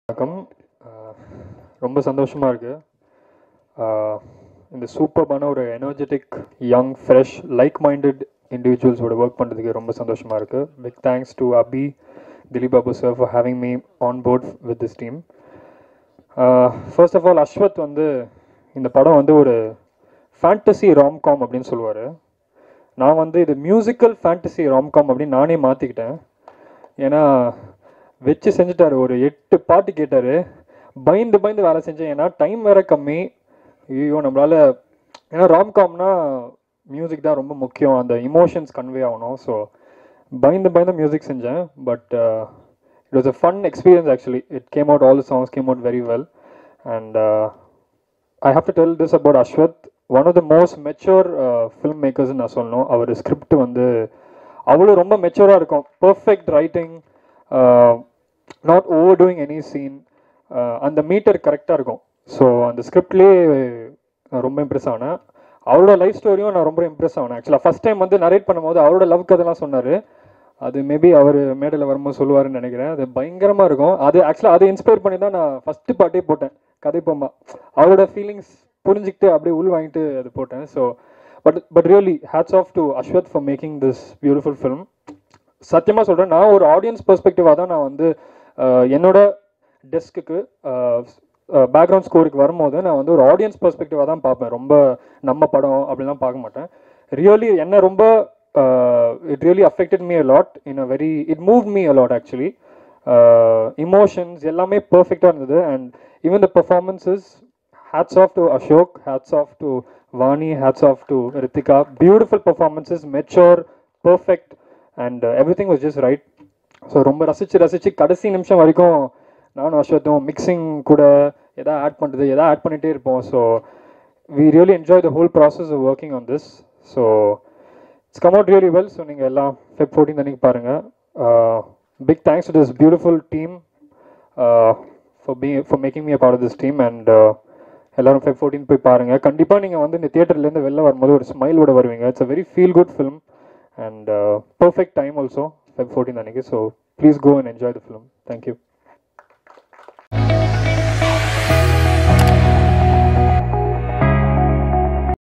வணக்கம் ஆஹ் ரொம்ப சந்தோஷமாக இருக்குது இந்த சூப்பர்பான ஒரு energetic young fresh like minded இண்டிவிஜுவல்ஸோட ஒர்க் பண்ணுறதுக்கு ரொம்ப சந்தோஷமாக இருக்குது big thanks to Abhi Dileep Babu sir for having me on board with this team first of all Ashwath வந்து இந்த படம் வந்து ஒரு ஃபேண்டசி ராம்காம் அப்படின்னு சொல்லுவார் நான் வந்து இது மியூசிக்கல் ஃபேண்டசி ராம்காம் அப்படின்னு நானே மாற்றிக்கிட்டேன் ஏன்னா வச்சு செஞ்சுட்டாரு ஒரு எட்டு பாட்டு கேட்டார் பயந்து பயந்து வேலை செஞ்சேன் ஏன்னா டைம் வேற கம்மி ஐயோ நம்மளால ஏன்னா ராம்காம்னா மியூசிக் தான் ரொம்ப முக்கியம் அந்த இமோஷன்ஸ் கன்வே ஆகணும் ஸோ பயந்து பயந்து மியூசிக் செஞ்சேன் but it was a fun experience actually it came out all songs came out very well and I have to tell this about Ashwath one of the most mature film மேக்கர்ஸ்னு நான் சொல்லணும் அவர் script வந்து அவ்வளோ ரொம்ப மெச்சூராக இருக்கும் perfect writing not overdoing any scene அந்த மீட்டர் கரெக்டாக இருக்கும் ஸோ அந்த ஸ்கிரிப்ட்லேயே நான் ரொம்ப இம்ப்ரெஸ் ஆனேன் அவரோட லைஃப் ஸ்டோரியும் நான் ரொம்ப இம்ப்ரெஸ் ஆனேன் ஆக்சுவலாக ஃபஸ்ட் டைம் வந்து நரேட் பண்ணும்போது அவரோட லவ் கதைலாம் சொன்னார் அது மேபி அவர் மேடையில் வரும்போது சொல்லுவாருன்னு நினைக்கிறேன் அது பயங்கரமாக இருக்கும் அது ஆக்சுவலாக அதை இன்ஸ்பயர் பண்ணி தான் நான் ஃபஸ்ட்டு பாட்டே போட்டேன் கதை பொம்மா அவரோட ஃபீலிங்ஸ் புரிஞ்சுக்கிட்டு அப்படியே உள் வாங்கிட்டு அது போட்டேன் so but but really hats off to Ashwath for making this beautiful film சத்தியமாக சொல்கிறேன் நான் ஒரு ஆடியன்ஸ் பெர்ஸ்பெக்டிவாக தான் நான் வந்து அஹ், என்னோட டெஸ்க்குக்கு பேக்ரவுண்ட் ஸ்கோருக்கு வரும்போது நான் வந்து ஒரு ஆடியன்ஸ் பெர்ஸ்பெக்டிவாக தான் பார்ப்பேன் ரொம்ப நம்ம படம் அப்படிலாம் பார்க்க மாட்டேன் ரியலி என்ன ரொம்ப it really affected me a lot in a very it move me a lot actually emotions எல்லாமே பர்ஃபெக்டாக இருந்தது and even the performances hats off to Ashok, hats off to Vani, hats off to Ritika. Beautiful performances, mature, perfect, and uh, everything was just right. So ரொம்ப ரசிச்சு ரசிச்சு கடைசி நிமிஷம் வரைக்கும் நானும் அஸ்வத்தும் மிக்சிங் கூட எதாவது ஆட் பண்ணுறது எதாவது ஆட் பண்ணிகிட்டே இருப்போம் so we really enjoy the whole process of working on this so it's come out really well so நீங்கள் எல்லாம் ஃபெப் ஃபோர்டீன் அன்றைக்கி பாருங்கள் big thanks to this beautiful team for be for making me a part of this team and எல்லாரும் Feb fourteen போய் பாருங்க கண்டிப்பாக நீங்கள் வந்து இந்த தியேட்டர்லேருந்து வெளில வரும்போது ஒரு ஸ்மைலோட வருவீங்க it's a very feel good film and perfect time also Feb fourteen அன்னைக்கு so please go and enjoy the film thank you